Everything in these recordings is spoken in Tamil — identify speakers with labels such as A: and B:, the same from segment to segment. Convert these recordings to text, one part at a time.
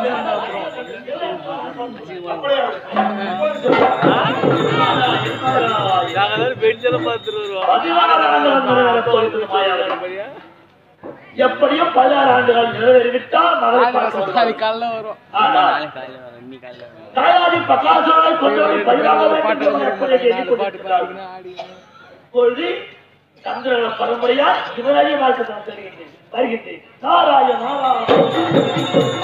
A: எப்படியும் பதினாறு ஆண்டுகள் நிறைவேறிவிட்டால் மகளை பார்க்க
B: நாளைக்கு காலைல வரும்
A: ஆனால்
B: நாளைக்கு காலைல வரும் இன்னைக்கு காலைல வரும்
A: தாயாரி பக்காசுரனை கொண்டு வந்து பலியாக
B: ஒரு பாட்டு
A: வேண்டும் என்று எப்படி எண்ணிக்
B: நாலு பாட்டு
A: கொண்டிருக்கிறார்.
B: பாடுறதுன்னா ஆடி
A: இப்பொழுது சந்திரன பரம்பரையா சிவராஜ வாழ்க்கை நான் தருகின்றேன் வருகின்றேன் நாராய நாராய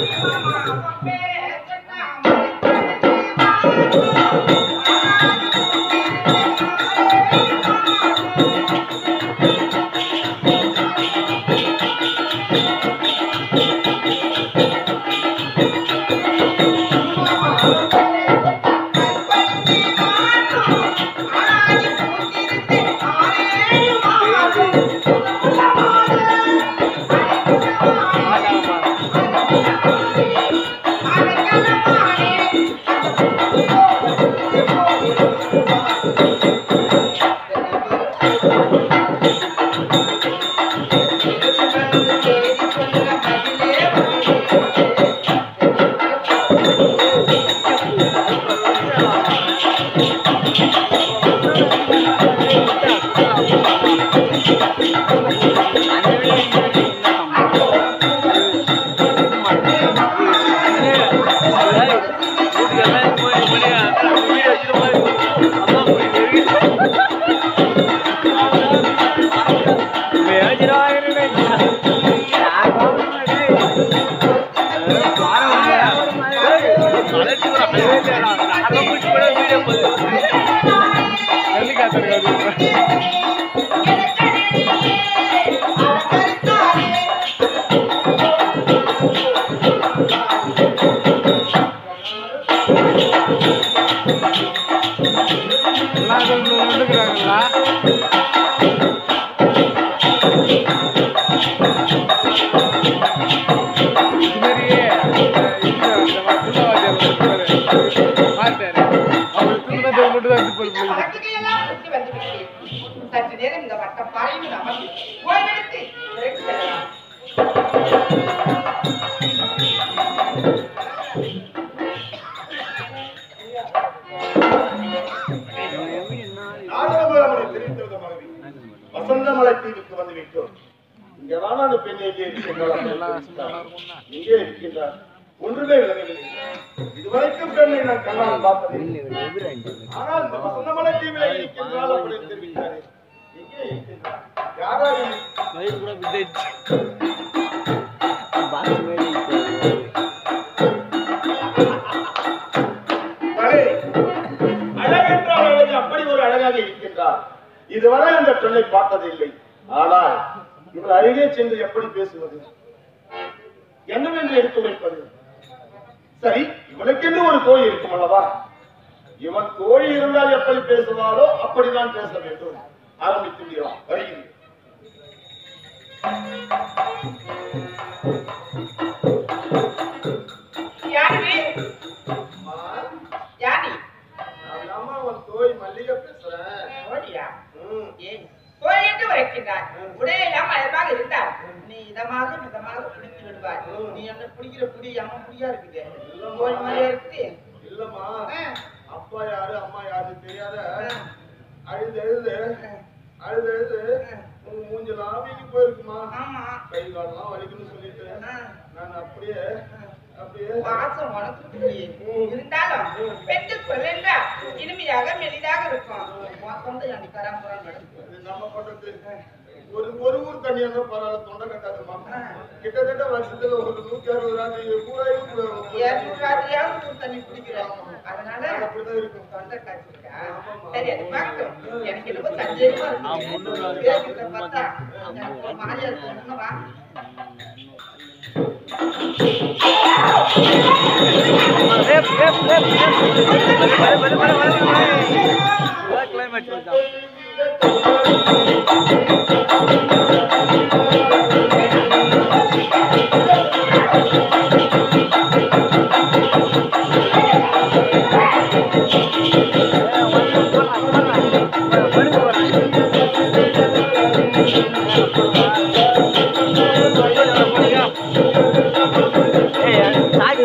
B: வந்துக்கிறாங்களா இது மாதிரியே இந்த இந்த புள்ளவாத்தியார் இருப்பாரு பார்த்தாரு அவர் திருநத்தை மட்டும் தான் திருப்பதி போய்
C: பத்திரிகையெல்லாம் சுற்றி வந்துவிட்டேன். சற்று நேரம் இந்த வட்ட பாறையில் அமர்ந்து ஓய்வெடுத்து விரைந்து செல்லலாம்.
D: நாடகமலை தெரிவித்த விதமாகவே வசந்தமலை தீவுக்கு வந்து விட்டோம் இங்க வாழாத பெண் எங்கே இருக்கின்றார் எங்கே இருக்கின்றார் ஒன்றுமே விளங்கவில்லை இதுவரைக்கும் பெண்ணை நான் கண்ணால் பார்த்ததில்லை ஆனால் இந்த வசந்தமலை தீவிலே இருக்கின்றாள் அப்படின்னு தெரிவித்தாரே எங்கே இருக்கின்றார் யாராக மகளே, அழகென்றால் அழகு அப்படி ஒரு அழகாக இருக்கின்றார் இதுவரை அந்த பெண்ணை பார்த்ததில்லை ஆனால் இவள் அருகே சென்று எப்படி பேசுவது என்னவென்று எடுத்து வைப்பது சரி இவனுக்கென்று ஒரு கோழி இருக்கும் அல்லவா இவன் கோழி இருந்தால் எப்படி பேசுவாரோ அப்படிதான் பேச வேண்டும் ஆரம்பித்து விடுவான் வருகிறேன்
C: யாரு? யாரு?
D: நான் அவன் கோழி மல்லிகை பேசுறேன்
C: ஓடியா?
D: ம்.
C: ஏன்? கோழிட்டு உரைக்கின்றாய். உடையெல்லாம் அழகாக இருந்தால் நீ இதமாக மிதமாக பிடித்து விடுவாய் நீ என்ன பிடிக்கிற பிடி அம்மா பிடியா இருக்குது கோழி மாதிரியா இருக்குது
D: இல்லம்மா
C: ஆ.
D: அப்பா யாரு அம்மா யாரு தெரியாத அழுது அழுது அழுது அழுது உங்க மூஞ்செல்லாம் வீங்கி போயிருக்குமா
C: ஆமா
D: கை காலெல்லாம் வலிக்குன்னு சொல்லிட்டு
C: ஆ.
D: நான் அப்படியே அப்படியே
C: வாசம் உனக்கு இல்லையே. இருந்தாலும் பெண்கள் சொல்லுங்க இனிமையாக மெலிதாக இருக்கும் உன் தொண்டை அன்னைக்கு கராம்பரம் நடக்கும்
D: இது நம்ம பண்றது ஒரு ஒரு ஊர் தண்ணியா இருந்தா பரவாயில்ல தொண்டை கட்டாதுமா கிட்டத்தட்ட வருஷத்துல ஒரு நூத்தி அறுபது ராத்திரி பூராயும்
C: இருநூறு ராத்திரியாவது ஊர் தண்ணி குடிக்கிறேன் அதனால
D: அப்படிதான் இருக்கும்
C: தொண்டை காய்ச்சிருக்கா சரி அது பார்க்கட்டும் எனக்கு என்னவோ சந்தேகமா இருக்கு பேசிக்கிறத பார்த்தா எனக்கு ஒரு மாதிரியா இருக்கு ஒண்ணு வா
B: கிளைமேட் சொல்லிட்டான் சாக்கி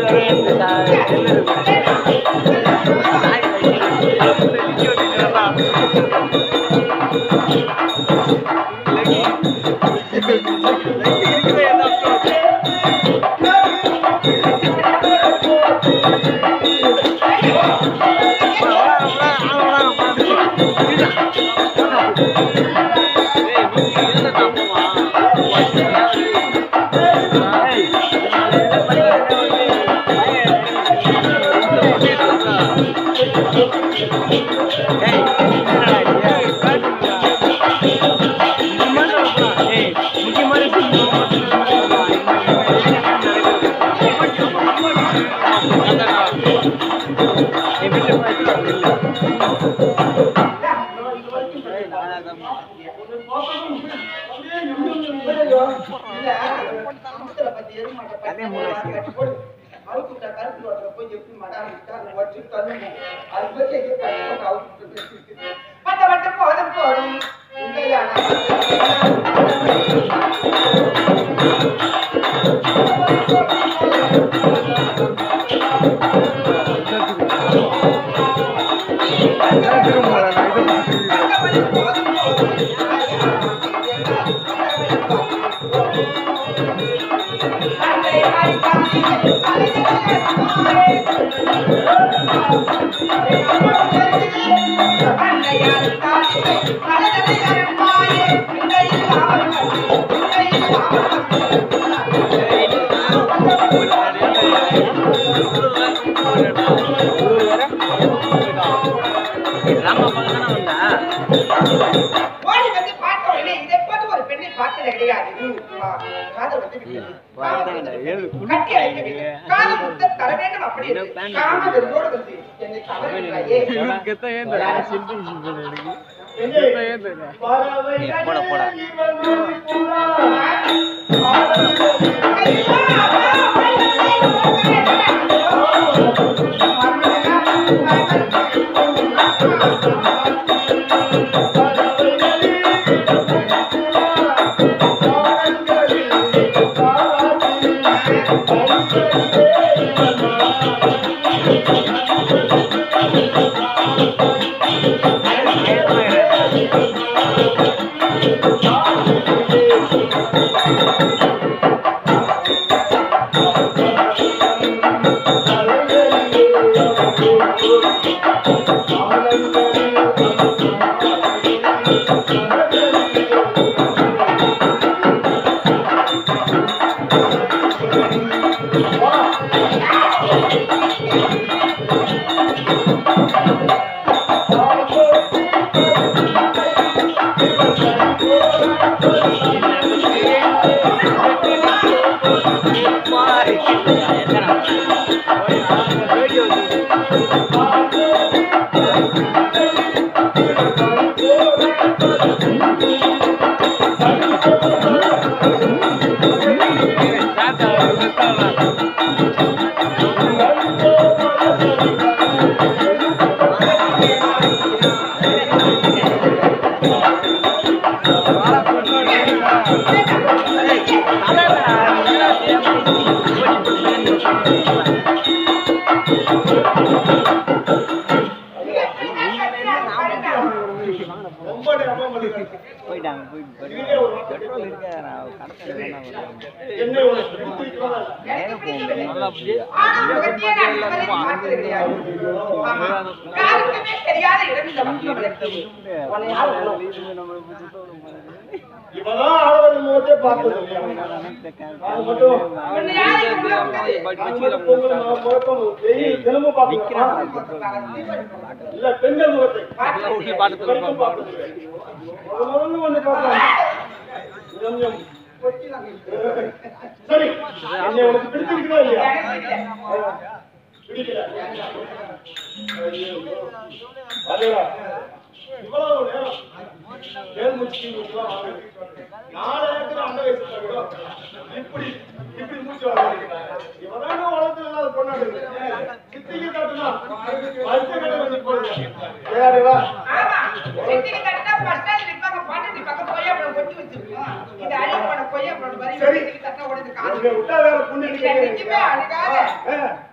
C: இல்ல, சமுத்திர பத்தி எருமாட்டை பத்தி கட்டி போடு. அவுத்து விட்டா கருப்பு ரோட்ல போய் எப்படி மடாம விட்டா அது வச்சு தள்ளும். அது போய் எங்க கட்டி போட்டு அவுத்து விட்டு. பட்ட பட்டு போதும் போதும் இந்த யானை ஓடி வந்து பார்த்த உடனே இதை போட்டு ஒரு பெண்ணை பார்த்தது கிடையாது ஆ, காதல் வந்து விட்டது. கட்டி அழைக்க வேண்டும். காதல் முத்தம் தர வேண்டும் அப்படி என்று காமவெறியோடு வந்து என்னை கவர்கிறாயே.
D: போட போட ரொம்ப நேரமா பண்ணிருக்காங்க.
E: போயிட்டாங்க போயிட்டு
D: இதுலயே ஒரு வார்த்தை
E: பெட்ரோல் இருக்க நான் கடத்த வேணாம்
D: என்ன உனக்கு பிடிச்சிருக்கிறதா?
E: நேரம் போகும் நல்லா அப்படியே
C: ஆனா முகத்தையே நான் இதுவரை பார்த்தது கிடையாது. ஆமா. யாருக்குமே தெரியாத இடம் இந்த மக்களுக்கு. உன்னை யார்
D: இவதான் ஆடவரின் முகத்தை பார்த்தது இல்லையா? அது மட்டும்
C: உன்னை யார் இங்க உள்ள உட்காரு?
D: அது மட்டும் பொங்கல் மு- முகத்தம் வெயில் தினமும் பார்க்கிறோமா? இல்ல பெண்கள் முகத்தை இது வரைக்கும் பார்த்தது இல்லை. முத முதல்ல ஒண்ணு பார்க்கலாம். கொஞ்சம் கொஞ்சம். சரி என்னை உனக்கு பிடிச்சிருக்கிறதா இல்லையா பிடிக்கல ஐயோ. அதேடா. இவ்வளவு நேரம் மேல் மூச்சு கீழ் மூச்சுலாம் வாங்குது. நாலு ஏக்கர் அந்த வயசுல கூட இப்படி இப்படி மூச்சு வாங்குது. இவதாங்க உலகத்துல இல்லாத பொண்ணாடு. சித்திக்கு காட்டுனா, வரிசை கடை வந்து போடுங்க. யாரு வா?
C: ஆமா. சித்திக்கு தட்டினா bus stand ல நிப்பாங்க, பாட்டு நிப்பாங்க, கொய்யா பழம் கொட்டி வச்சிருக்கோம். இந்த அழிவு போன கொய்யா பழம் மாதிரி
D: சரி.
C: சித்திக்கு தட்டினா உடனே காது.
D: இங்க விட்டா வேற புண்ணு
C: இதுல நிக்குமே அழுகாத.
D: ஆ.